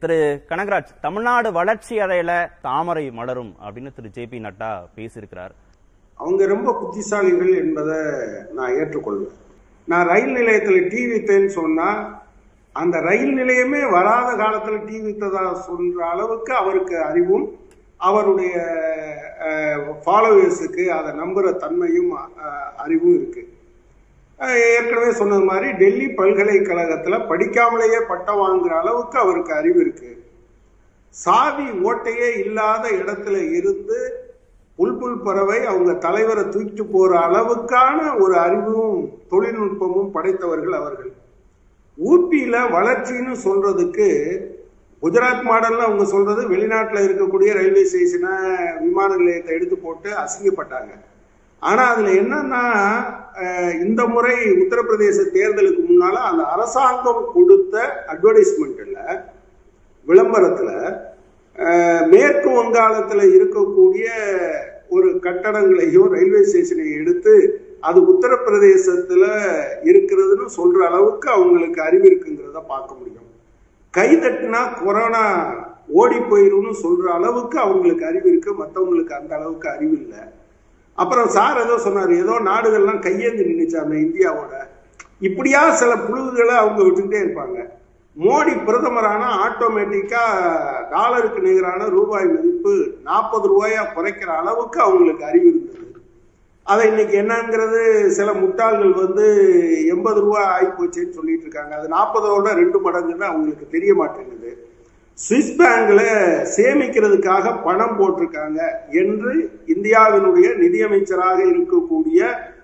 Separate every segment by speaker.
Speaker 1: திரு கனகராஜ் தமிழ்நாடு வளர்ச்சி அடையல தாமரை மலரும் அப்படின்னு திரு ஜே பி நட்டா பேசியிருக்கிறார்
Speaker 2: அவங்க ரொம்ப புத்திசாலிகள் என்பதை நான் ஏற்றுக்கொள்வேன் நான் ரயில் நிலையத்தில் டீ வித்தேன்னு சொன்னா அந்த ரயில் நிலையமே வராத காலத்துல டீ வித்ததா சொல்ற அளவுக்கு அவருக்கு அறிவும் அவருடைய ஃபாலோவர்ஸுக்கு அதை நம்புற தன்மையும் அஹ், அறிவும் இருக்கு அஹ், ஏற்கனவே சொன்னது மாதிரி டெல்லி பல்கலைக்கழகத்துல படிக்காமலேயே பட்டம் வாங்குற அளவுக்கு அவருக்கு அறிவு இருக்கு சாவி ஓட்டையே இல்லாத இடத்துல இருந்து புல்புல் பறவை அவங்க தலைவரை தூக்கிட்டு போற அளவுக்கான ஒரு அறிவும் தொழில்நுட்பமும் படைத்தவர்கள் அவர்கள் ஊபியில வளர்ச்சின்னு சொல்றதுக்கு குஜராத் மாடல்ல அவங்க சொல்றது வெளிநாட்டுல இருக்கக்கூடிய ரயில்வே ஸ்டேஷனை விமான நிலையத்தை எடுத்து போட்டு அசிங்கப்பட்டாங்க ஆனா அதுல என்னன்னா அஹ், இந்த முறை உத்தரப்பிரதேச தேர்தலுக்கு முன்னால அந்த அரசாங்கம் கொடுத்த அட்வர்டைஸ்மெண்ட்ல விளம்பரத்துல அஹ், மேற்கு வங்காளத்துல இருக்கக்கூடிய ஒரு கட்டடங்களையும் ரயில்வே ஸ்டேஷனையும் எடுத்து அது உத்தரப்பிரதேசத்துல இருக்கிறதுன்னு சொல்ற அளவுக்கு அவங்களுக்கு அறிவு இருக்குங்கிறத பார்க்க முடியும் கை தட்டினா கொரோனா ஓடி போயிரும்னு சொல்ற அளவுக்கு அவங்களுக்கு அறிவு இருக்கு மற்றவங்களுக்கு அந்த அளவுக்கு அறிவு இல்லை அப்புறம் சார் ஏதோ சொன்னாரு ஏதோ நாடுகள்லாம் கையேந்து நின்னுச்சாமே இந்தியாவோட இப்படியா சில புழுகுகளை அவங்க விட்டுக்கிட்டே இருப்பாங்க மோடி பிரதமரான ஆட்டோமேட்டிக்கா டாலருக்கு நிகரான ரூபாய் மதிப்பு நாற்பது ரூபாயா குறைக்கிற அளவுக்கு அவங்களுக்கு அறிவு இருந்தது அதை இன்னைக்கு என்னங்கிறது சில முட்டாள்கள் வந்து எண்பது ரூபாய் ஆயிப்போச்சேன்னு சொல்லிட்டு இருக்காங்க அது நாற்பதோட ரெண்டு மடங்குன்னு அவங்களுக்கு தெரிய மாட்டேங்குது சுவிஸ் பேங்க்ல சேமிக்கிறதுக்காக பணம் போட்டிருக்காங்க என்று இந்தியாவினுடைய நிதியமைச்சராக இருக்கக்கூடிய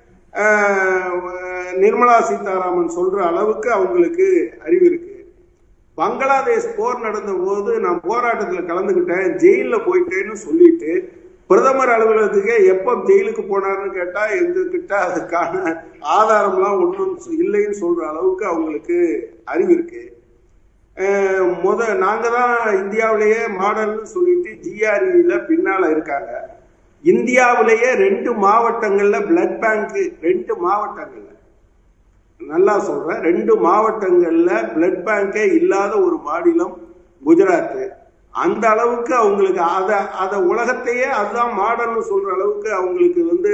Speaker 2: அஹ், நிர்மலா சீதாராமன் சொல்ற அளவுக்கு அவங்களுக்கு அறிவு இருக்கு பங்களாதேஷ் போர் நடந்த போது நான் போராட்டத்தில் கலந்துக்கிட்டேன் ஜெயில போயிட்டேன்னு சொல்லிட்டு பிரதமர் அலுவலகத்துக்கே எப்போ ஜெயிலுக்கு போனார்னு கேட்டா எங்க கிட்ட அதுக்கான ஆதாரம்லாம் ஒன்றும் இல்லைன்னு சொல்ற அளவுக்கு அவங்களுக்கு அறிவு இருக்கு அஹ் முத நாங்க தான் இந்தியாவிலேயே மாடல்னு சொல்லிட்டு ஜிஆர்இல பின்னால இருக்காங்க இந்தியாவிலேயே ரெண்டு மாவட்டங்கள்ல பிளட் பேங்க் ரெண்டு மாவட்டங்கள்ல நல்லா சொல்றேன் ரெண்டு மாவட்டங்கள்ல பிளட் பேங்கே இல்லாத ஒரு மாநிலம் குஜராத் அந்த அளவுக்கு அவங்களுக்கு அத அத உலகத்தையே அதுதான் மாடல்னு சொல்ற அளவுக்கு அவங்களுக்கு வந்து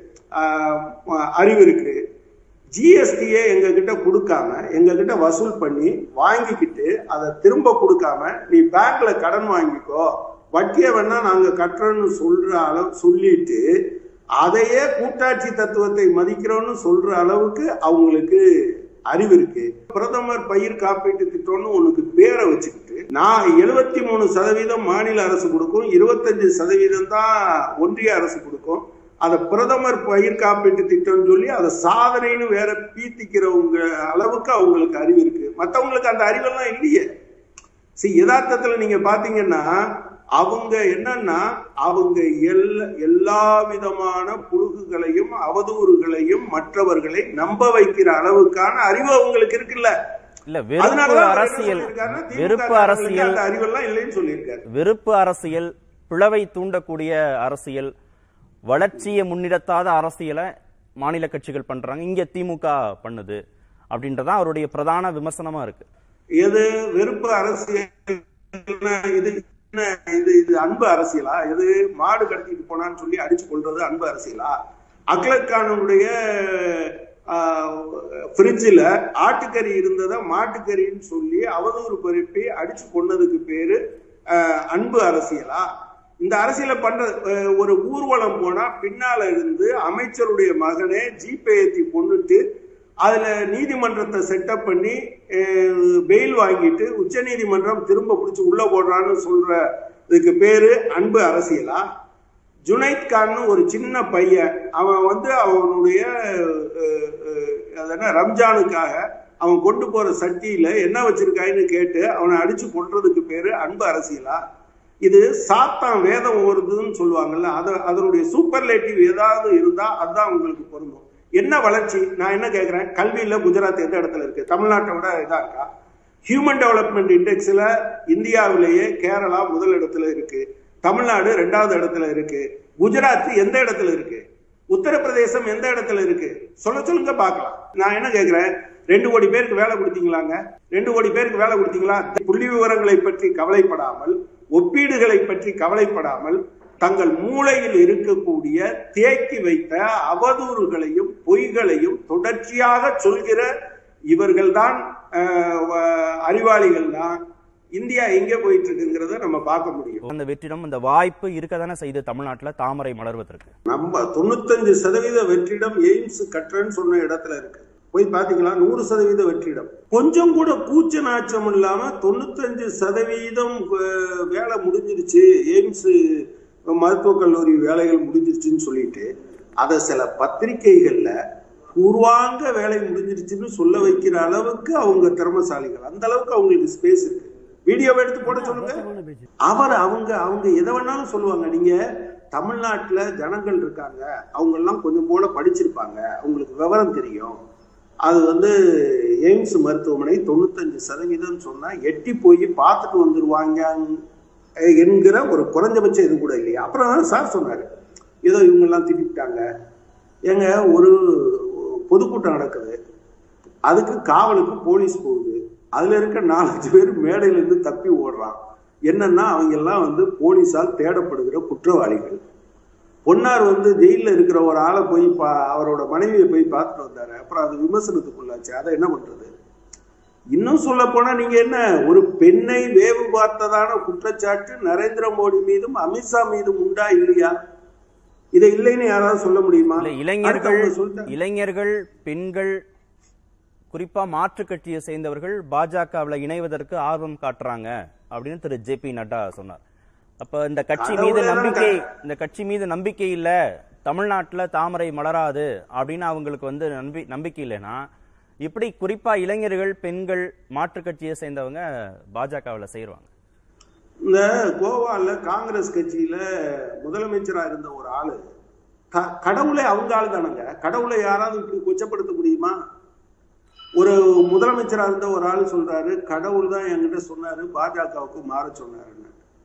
Speaker 2: ஆஹ், அறிவு இருக்கு ஜிஎஸ்டியை எங்க கிட்ட கொடுக்காம எங்க கிட்ட வசூல் பண்ணி வாங்கிக்கிட்டு அதை திரும்ப கொடுக்காம நீ பேங்க்ல கடன் வாங்கிக்கோ வட்டியை வேணா நாங்க கட்டுறோம்னு சொல்ற அளவு சொல்லிட்டு அதையே கூட்டாட்சி தத்துவத்தை மதிக்கிறோம்னு சொல்ற அளவுக்கு அவங்களுக்கு அறிவு இருக்கு பிரதமர் பயிர் காப்பீட்டு திட்டம்னு உனக்கு பேரை வச்சுக்கிட்டு நான் எழுபத்தி மூணு சதவீதம் மாநில அரசு கொடுக்கும் இருபத்தஞ்சு சதவீதம் தான் ஒன்றிய அரசு கொடுக்கும் அதை பிரதமர் பயிர் காப்பீட்டு திட்டம்னு சொல்லி அதை சாதனைன்னு வேற பீத்திக்கிறவங்க அளவுக்கு அவங்களுக்கு அறிவு இருக்கு மற்றவங்களுக்கு அந்த அறிவெல்லாம் இல்லையே சரி யதார்த்தத்துல நீங்க பாத்தீங்கன்னா அவங்க என்னன்னா அவங்க எல்லா எல்லா விதமான புழுகுகளையும் அவதூறுகளையும் மற்றவர்களை நம்ப வைக்கிற அளவுக்கான அறிவு அவங்களுக்கு இருக்குல்ல
Speaker 1: இல்ல வெறுப்பு
Speaker 2: அதனாலதான் அவர் என்ன
Speaker 1: அரசியல்
Speaker 2: சொல்லியிருக்காருன்னா, திமுக
Speaker 1: வெறுப்பு
Speaker 2: காரங்களுக்கு
Speaker 1: அரசியல்
Speaker 2: அந்த அறிவெல்லாம் இல்லைன்னு சொல்லியிருக்காரு
Speaker 1: வெறுப்பு அரசியல் பிளவை தூண்டக்கூடிய அரசியல் வளர்ச்சியை முன்னிறுத்தாத அரசியலை மாநில கட்சிகள் பண்றாங்க இங்க திமுக பண்ணுது அப்படின்றதான் அவருடைய பிரதான விமர்சனமா இருக்கு
Speaker 2: எது வெறுப்பு அரசியல் இது என்ன இது இது அன்பு அரசியலா எது மாடு கடத்திட்டு போனான்னு சொல்லி அடிச்சு கொள்றது அன்பு அரசியலா அக்லக்கானுடைய ஃப்ரிட்ஜில் ஆட்டுக்கறி இருந்ததை மாட்டுக்கறின்னு சொல்லி அவதூறு பரப்பி அடிச்சு கொன்னதுக்கு பேரு ஆஹ், அன்பு அரசியலா இந்த அரசியலை பண்ற அஹ், ஒரு ஊர்வலம் போனா பின்னால இருந்து அமைச்சருடைய மகனே ஜிபே ஏத்தி கொண்டுட்டு அதுல நீதிமன்றத்தை செட்டப் பண்ணி பெயில் வாங்கிட்டு உச்ச நீதிமன்றம் திரும்ப பிடிச்சி உள்ள போடுறான்னு சொல்ற இதுக்கு பேரு அன்பு அரசியலா ஜுனைத் கான்னு ஒரு சின்ன பையன் அவன் வந்து அவனுடைய அஹ், அஹ், அது என்ன ரம்ஜானுக்காக அவன் கொண்டு போற சட்டியில என்ன வச்சிருக்காயின்னு கேட்டு அவனை அடிச்சு கொல்றதுக்கு பேரு அன்பு அரசியலா இது சாத்தான் வேதம் வருதுன்னு சொல்லுவாங்கல்ல அத அதனுடைய சூப்பர்லேட்டிவ் ஏதாவது இருந்தா அதுதான் உங்களுக்கு பொருந்தும் என்ன வளர்ச்சி நான் என்ன கேட்கிறேன் கல்வியில குஜராத் எந்த இடத்துல இருக்கு தமிழ்நாட்டை விட இதா இருக்கா ஹியூமன் டெவலப்மெண்ட் இண்டெக்ஸ்ல இந்தியாவிலேயே கேரளா முதல் இடத்துல இருக்கு தமிழ்நாடு ரெண்டாவது இடத்துல இருக்கு குஜராத் எந்த இடத்துல இருக்கு உத்தரப்பிரதேசம் எந்த இடத்துல இருக்கு சொல்ல சொல்லுங்க பார்க்கலாம் நான் என்ன கேக்குறேன் ரெண்டு கோடி பேருக்கு வேலை கொடுத்தீங்களாங்க ரெண்டு கோடி பேருக்கு வேலை கொடுத்தீங்களா புள்ளி விவரங்களை பற்றி கவலைப்படாமல் ஒப்பீடுகளை பற்றி கவலைப்படாமல் தங்கள் மூளையில் இருக்கக்கூடிய தேக்கி வைத்த அவதூறுகளையும் பொய்களையும் தொடர்ச்சியாக சொல்கிற இவர்கள்தான் அறிவாளிகள் தான் இந்தியா எங்க போயிட்டு இருக்குங்கிறத நம்ம பார்க்க முடியும்
Speaker 1: அந்த வெற்றிடம் அந்த வாய்ப்பு இருக்க தானே செய்து தமிழ்நாட்டுல தாமரை மலர்வதற்கு
Speaker 2: நம்ம தொண்ணூத்தஞ்சு சதவீத வெற்றிடம் எய்ம்ஸ் கட்டுறேன்னு சொன்ன இடத்துல இருக்கு போய் பாத்தீங்களா நூறு சதவீத வெற்றிடம் கொஞ்சம் கூட கூச்ச நாச்சம் இல்லாம தொண்ணூத்தஞ்சு சதவீதம் அஹ், வேலை முடிஞ்சிருச்சு எய்ம்ஸ் மருத்துவக் கல்லூரி வேலைகள் முடிஞ்சிருச்சுன்னு சொல்லிட்டு அதை சில பத்திரிகைகள்ல பூர்வாங்க வேலை முடிஞ்சிருச்சுன்னு சொல்ல வைக்கிற அளவுக்கு அவங்க திறமசாலிகள் அந்த அளவுக்கு அவங்களுக்கு ஸ்பேஸ் இருக்கு வீடியோவை எடுத்து போட சொல்லுங்க அவர் அவங்க அவங்க எதை வேணாலும் சொல்லுவாங்க நீங்க தமிழ்நாட்டுல ஜனங்கள் இருக்காங்க அவங்க எல்லாம் கொஞ்சம் போல படிச்சிருப்பாங்க அவங்களுக்கு விவரம் தெரியும் அது வந்து எய்ம்ஸ் மருத்துவமனை தொண்ணூத்தஞ்சு சதவீதம் சொன்னா எட்டி போய் பார்த்துட்டு வந்துருவாங்க என்கிற ஒரு குறைஞ்சபட்ச இது கூட இல்லையா அப்புறம் சார் சொன்னாரு ஏதோ இவங்க எல்லாம் திட்டிட்டாங்க ஏங்க ஒரு பொதுக்கூட்டம் நடக்குது அதுக்கு காவலுக்கு போலீஸ் போகுது அதுல இருக்க நாலஞ்சு பேர் மேடையில இருந்து தப்பி ஓடுறான் என்னன்னா அவங்க எல்லாம் வந்து போலீஸால் தேடப்படுகிற குற்றவாளிகள் பொன்னார் வந்து ஜெயில இருக்கிற ஒரு ஆளை போய் பா அவரோட மனைவியை போய் பார்த்துட்டு வந்தாரு அப்புறம் அது விமர்சனத்துக்குள்ளாச்சு அதை என்ன பண்றது இன்னும் சொல்ல போனா நீங்க என்ன ஒரு பெண்ணை வேவு பார்த்ததான குற்றச்சாட்டு நரேந்திர மோடி மீதும் அமித்ஷா மீதும் உண்டா இல்லையா இதை இல்லைன்னு யாராவது சொல்ல முடியுமா
Speaker 1: இல்ல இளைஞர்கள்
Speaker 2: அடுத்தவங்க சொல்லிட்டாங்க.
Speaker 1: இளைஞர்கள் பெண்கள் குறிப்பா மாற்றுக் கட்சியை சேர்ந்தவர்கள் பாஜகவுல இணைவதற்கு ஆர்வம் காட்டுறாங்க அப்படின்னு திரு ஜே பி நட்டா சொன்னார் அப்ப இந்த கட்சி மீது
Speaker 2: கடவுளே தான்
Speaker 1: நம்பிக்கை இந்த கட்சி மீது நம்பிக்கை இல்ல தமிழ்நாட்டுல தாமரை மலராது அப்படின்னு அவங்களுக்கு வந்து நம்பி நம்பிக்கை இல்லைன்னா இப்படி குறிப்பா இளைஞர்கள் பெண்கள் மாற்றுக் கட்சியை சேர்ந்தவங்க பாஜகவுல சேருவாங்க
Speaker 2: இந்த கோவால காங்கிரஸ் கட்சியில முதலமைச்சரா இருந்த ஒரு ஆளு க- கடவுளை அவங்க ஆளு தானங்க கடவுளை யாராவது இப்படி கொச்சப்படுத்த முடியுமா ஒரு முதலமைச்சரா இருந்த ஒரு ஆளு சொல்றாரு கடவுள் தான் என்கிட்ட சொன்னாரு பாஜகவுக்கு மாற சொன்னாருன்னு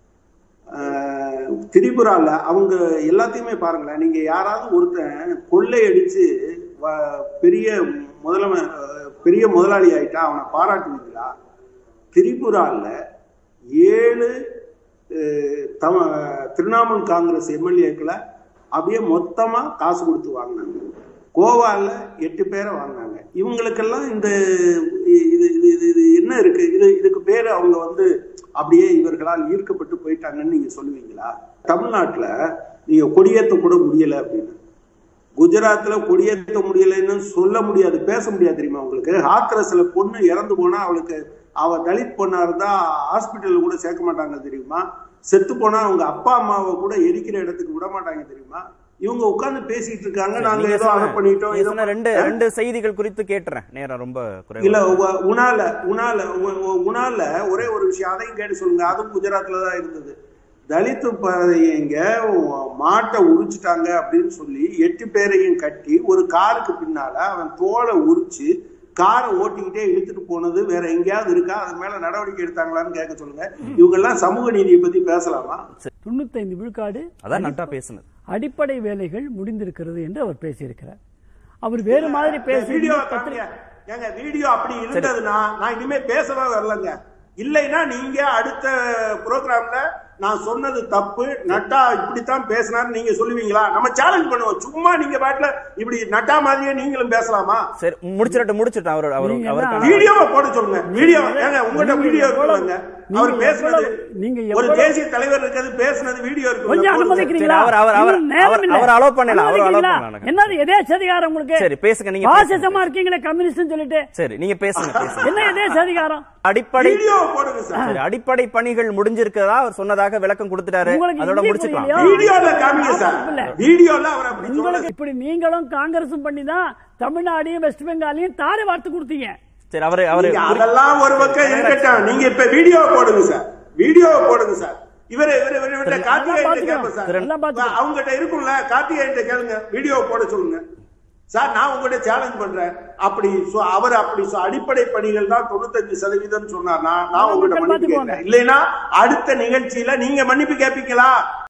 Speaker 2: ஆஹ், திரிபுரால அவங்க எல்லாத்தையுமே பாருங்களேன் நீங்க யாராவது ஒருத்தன் கொள்ளையடிச்சு வ- பெரிய முதலமை அஹ், பெரிய முதலாளி ஆயிட்டா அவனை பாராட்டுவீங்களா திரிபுரால ஏழு அஹ், தம திரிணாமுல் காங்கிரஸ் எம்எல்ஏக்களை அப்படியே மொத்தமா காசு கொடுத்து வாங்கினாங்க கோவால எட்டு பேரை வாங்கினாங்க இவங்களுக்கெல்லாம் இந்த இ- இது இது இது இது என்ன இருக்கு இது இதுக்கு பேரு அவங்க வந்து அப்படியே இவர்களால் ஈர்க்கப்பட்டு போயிட்டாங்கன்னு நீங்க சொல்லுவீங்களா தமிழ்நாட்டுல நீங்க கொடியேத்த கூட முடியல அப்படின்னு குஜராத்ல கொடியேற்ற முடியலைன்னு சொல்ல முடியாது பேச முடியாது தெரியுமா உங்களுக்கு ஹாத்ரஸ்ல பொண்ணு இறந்து போனா அவளுக்கு அவ தலித் பொண்ணா இருந்தா ஹாஸ்பிட்டல்ல கூட சேர்க்க மாட்டாங்க தெரியுமா செத்து போனா அவங்க அப்பா அம்மாவை கூட எரிக்கிற இடத்துக்கு விட மாட்டாங்க தெரியுமா இவங்க உட்கார்ந்து பேசிட்டு இருக்காங்க நாங்க
Speaker 1: நீங்க
Speaker 2: ஏதோ அதை
Speaker 1: சொன்ன-
Speaker 2: பண்ணிட்டோம்
Speaker 1: நீங்க
Speaker 2: இதை
Speaker 1: சொன்ன ரெண்டு ரெண்டு செய்திகள் குறித்து கேட்டுறேன் நேரம் ரொம்ப குறைவு
Speaker 2: இல்ல உ- உணால உணால உ- உ- உணால ஒரே ஒரு விஷயம் அதையும் கேட்டு சொல்லுங்க அதுவும் குஜராத்ல தான் இருந்தது தலித்து பையங்க மாட்டை உரிச்சிட்டாங்க அப்படின்னு சொல்லி எட்டு பேரையும் கட்டி ஒரு காருக்கு பின்னால அவன் தோலை உரிச்சு காரை ஓட்டிக்கிட்டே இழுத்துட்டு போனது வேற எங்கேயாவது இருக்கா அது மேல நடவடிக்கை எடுத்தாங்களான்னு கேட்க சொல்லுங்க இவங்க எல்லாம் சமூக நீதியை பத்தி பேசலாமா
Speaker 3: தொண்ணூத்தைந்து விழுக்காடு
Speaker 1: அதான் நட்டா பேசுனது
Speaker 3: அடிப்படை வேலைகள் முடிந்திருக்கிறது என்று அவர் பேசியிருக்கிறார் அவர் வேறு மாதிரி பேசி
Speaker 2: வீடியோ காமிங்க ஏங்க வீடியோ அப்படி இருந்ததுன்னா நான் இனிமே பேசவே வரலங்க இல்லைன்னா நீங்க அடுத்த ப்ரோக்ராம்ல நான் சொன்னது தப்பு நட்டா இப்படித்தான் பேசினாரு நீங்க சொல்லுவீங்களா நம்ம சேலஞ்ச் பண்ணுவோம் சும்மா நீங்க பாட்டுல இப்படி நட்டா மாதிரியே நீங்களும் பேசலாமா
Speaker 1: சரி முடிச்சிட்டு முடிச்சிட்டு அவர் அவர்
Speaker 3: நீங்க
Speaker 1: அவருக்கு
Speaker 3: என்ன-
Speaker 2: வீடியோவை போட சொல்லுங்க வீடியோ ஏங்க உங்கள்ட்ட
Speaker 3: நீங்க
Speaker 2: வீடியோ
Speaker 3: எவ்வளவு-
Speaker 2: இருக்குங்க
Speaker 3: நீங்க
Speaker 2: அவர் பேசுனது
Speaker 3: எவ்வளவு- நீங்க
Speaker 2: ஒரு
Speaker 3: எவ்வளவு-
Speaker 2: தேசிய தலைவர் இருக்கிறது பேசுனது வீடியோ
Speaker 3: கொஞ்சம்
Speaker 2: இருக்கு
Speaker 3: அனுமதிக்கிறீங்களா
Speaker 1: சரி, அவர்- அவர்- அவர்-
Speaker 3: இன்னும் நேரம்
Speaker 1: அவர்-
Speaker 3: இல்லை.
Speaker 1: அவர் allow பண்ணல, அவர் allow
Speaker 3: அனுமதிக்கிறீங்களா?
Speaker 1: பண்ணல.
Speaker 3: என்னது எதேச்சதிகாரம் உங்களுக்கு
Speaker 1: சரி, பேசுங்க, நீங்க
Speaker 3: பாசிசமா
Speaker 1: பேசுங்க.
Speaker 3: இருக்கீங்களே கம்யூனிஸ்ட் சொல்லிட்டு
Speaker 1: சரி நீங்க பேசுங்க பேசுங்க
Speaker 3: என்ன எதேச்சதிகாரம்
Speaker 1: அடிப்படை
Speaker 2: வீடியோ போடுங்க சார்
Speaker 1: சரி, அடிப்படை பணிகள் முடிஞ்சிருக்கிறதா அவர் சொன்னதாக விளக்கம் கொடுத்துட்டாரு
Speaker 3: உங்களுக்கு
Speaker 1: அதோட
Speaker 3: ஹிந்தி
Speaker 1: முடிச்சுக்கலாம்
Speaker 3: புரியலையா?
Speaker 2: வீடியோல காமிங்க சார்
Speaker 3: இல்ல.
Speaker 2: வீடியோல அவர் அப்படி சொல்ல
Speaker 3: உங்களுக்கு இப்படி நீங்களும் காங்கிரசும் பண்ணி தான் தமிழ்நாடையும் வெஸ்ட் பெங்காலையும் தாரை வார்த்து கொடுத்தீங்க
Speaker 1: சரி அவரு அவரு
Speaker 2: நீங்க அதெல்லாம் ஒரு பக்கம் இருக்கட்டும் நீங்க இப்ப வீடியோ போடுங்க சார் வீடியோ போடுங்க சார் இவரு இவரு இவரு இவரு கார்த்திகேயன்
Speaker 3: பாத்துக்கலாம்.
Speaker 2: கேட்பேன் சார்
Speaker 3: எல்லாம் பாத்துக்கலாம்.
Speaker 2: அவங்ககிட்ட இருக்கும்ல கார்த்திகேயன் கேளுங்க வீடியோ போட சொல்லுங்க சார் நான் உங்ககிட்ட சேலஞ்ச் பண்றேன் அப்படி சொ- அவர் அப்படி சொ- அடிப்படை பணிகள் தான் தொண்ணூத்தஞ்சு சதவீதம் சொன்னார் நான் நான் உங்ககிட்ட
Speaker 3: மக்கள்
Speaker 2: மன்னிப்பு
Speaker 3: பாத்துக்குவாங்க.
Speaker 2: கேட்கிறேன் இல்லைன்னா அடுத்த நிகழ்ச்சியில நீங்க மன்னிப்பு கேட்பீங்களா